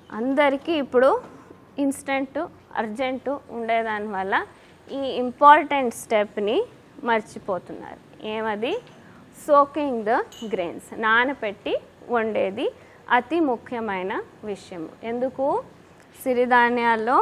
అందరికీ ఇప్పుడు instant urgent ఉండేదాని వల్ల ఈ ఇంపార్టెంట్ స్టెప్ని మర్చిపోతున్నారు ఏమది సోకింగ్ ద గ్రెయిన్స్ నానపెట్టి వండేది అతి ముఖ్యమైన విషయం ఎందుకు సిరిధాన్యాల్లో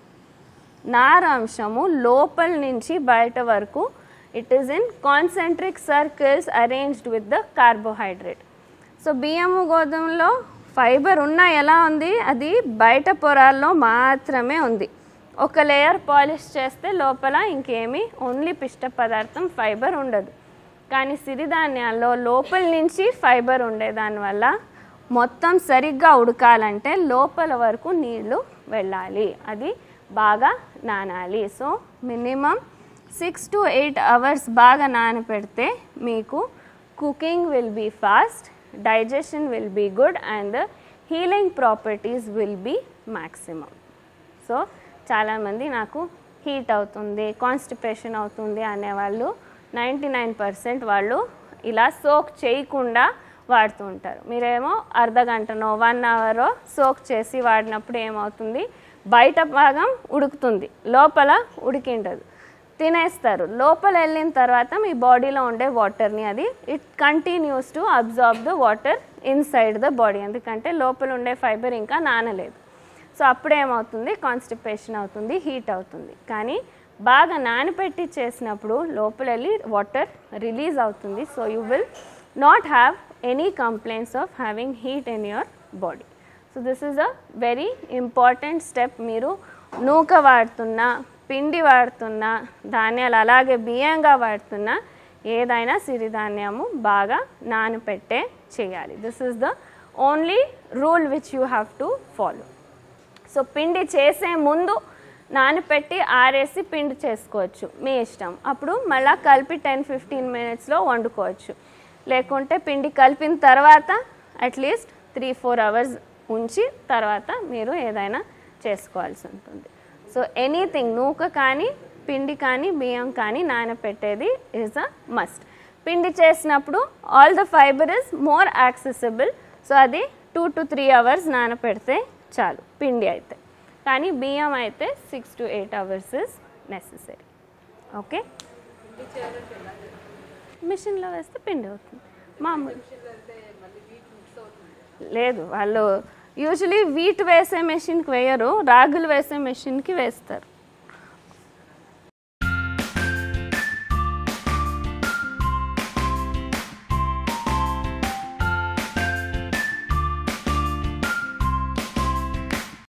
నారాంశము లోపల నుంచి బయట వరకు it is in concentric circles arranged with the carbohydrate so బియ్యము గోధుమలో ఫైబర్ ఉన్న ఎలా ఉంది అది బయట పొరాల్లో మాత్రమే ఉంది ఒక లేయర్ పాలిష్ చేస్తే లోపల ఇంకేమీ ఓన్లీ పిష్ట పదార్థం ఫైబర్ ఉండదు కానీ సిరిధాన్యాల్లో లోపల నుంచి ఫైబర్ ఉండే దానివల్ల మొత్తం సరిగ్గా ఉడకాలంటే లోపల వరకు నీళ్లు వెళ్ళాలి అది బాగా నానాలి so minimum six to eight hours బాగా నానపెడితే మీకు cooking will be fast digestion will be good and healing properties will be maximum so చాలామంది నాకు హీట్ అవుతుంది కాన్స్టిపేషన్ అవుతుంది అనేవాళ్ళు నైంటీ నైన్ పర్సెంట్ వాళ్ళు ఇలా సోక్ చేయకుండా వాడుతూ ఉంటారు మీరేమో అర్ధ గంటనో వన్ అవరో సోక్ చేసి వాడినప్పుడు ఏమవుతుంది బయట భాగం ఉడుకుతుంది లోపల ఉడికిండదు తినేస్తారు లోపల వెళ్ళిన తర్వాత మీ బాడీలో ఉండే వాటర్ని అది it continues to absorb the water inside the body ఎందుకంటే లోపల ఉండే ఫైబర్ ఇంకా నానలేదు సో అప్పుడు ఏమవుతుంది కాన్స్టిపేషన్ అవుతుంది హీట్ అవుతుంది కానీ బాగా నానపెట్టి చేసినప్పుడు లోపల వెళ్ళి వాటర్ రిలీజ్ అవుతుంది so you will not have any complaints of having heat in your body so this is a very important step మీరు నూక వాడుతున్నా పిండి వాడుతున్నా ధాన్యాలు అలాగే బియ్యంగా వాడుతున్నా ఏదైనా సిరిధాన్యము బాగా నానపెట్టే చేయాలి this is the only rule which you have to follow so పిండి చేసే ముందు నానపెట్టి ఆరేసి పిండి చేసుకోవచ్చు మీ ఇష్టం అప్పుడు మళ్ళీ కలిపి టెన్ ఫిఫ్టీన్ మినిట్స్లో వండుకోవచ్చు లేకుంటే పిండి కలిపిన తర్వాత అట్లీస్ట్ త్రీ ఫోర్ అవర్స్ ఉంచి తర్వాత మీరు ఏదైనా చేసుకోవాల్సి ఉంటుంది సో ఎనీథింగ్ నూక కానీ పిండి కానీ బియ్యం కానీ నానపెట్టేది ఈజ్ అ మస్ట్ పిండి చేసినప్పుడు all the fibre is more accessible so అది టూ టు త్రీ అవర్స్ నానపెడితే చాలు పిండి అయితే కానీ బియ్యం అయితే six to eight hours is necessary okay మిషన్లో వేస్తే పిండి అవుతుంది మామూలు లేదు వాళ్ళు యూజువలీ వీట్ వేసే మెషిన్కి వేయరు రాగులు వేసే మెషిన్కి వేస్తారు